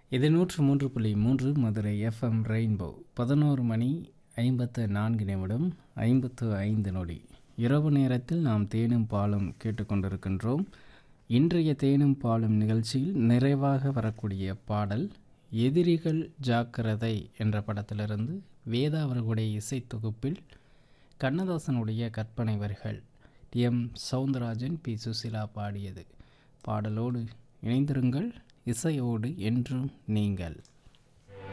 இது நூற்று மூன்று புள்ளி மூன்று மதுரை எஃப்எம் ரெயின்போ பதினோரு மணி ஐம்பத்து நான்கு நிமிடம் ஐம்பத்து ஐந்து நொடி இரவு நேரத்தில் நாம் தேனும் பாலும் கேட்டுக்கொண்டிருக்கின்றோம் இன்றைய தேனும் பாலும் நிகழ்ச்சியில் நிறைவாக வரக்கூடிய பாடல் எதிரிகள் ஜாக்கிரதை என்ற படத்திலிருந்து வேதா அவர்களுடைய இசை தொகுப்பில் கண்ணதாசனுடைய கற்பனை வரிகள் T M Soundararajan P Susheela பாடியது பாடலோடு இணைந்திருங்கள் இசையோடு என்றும் நீங்கள்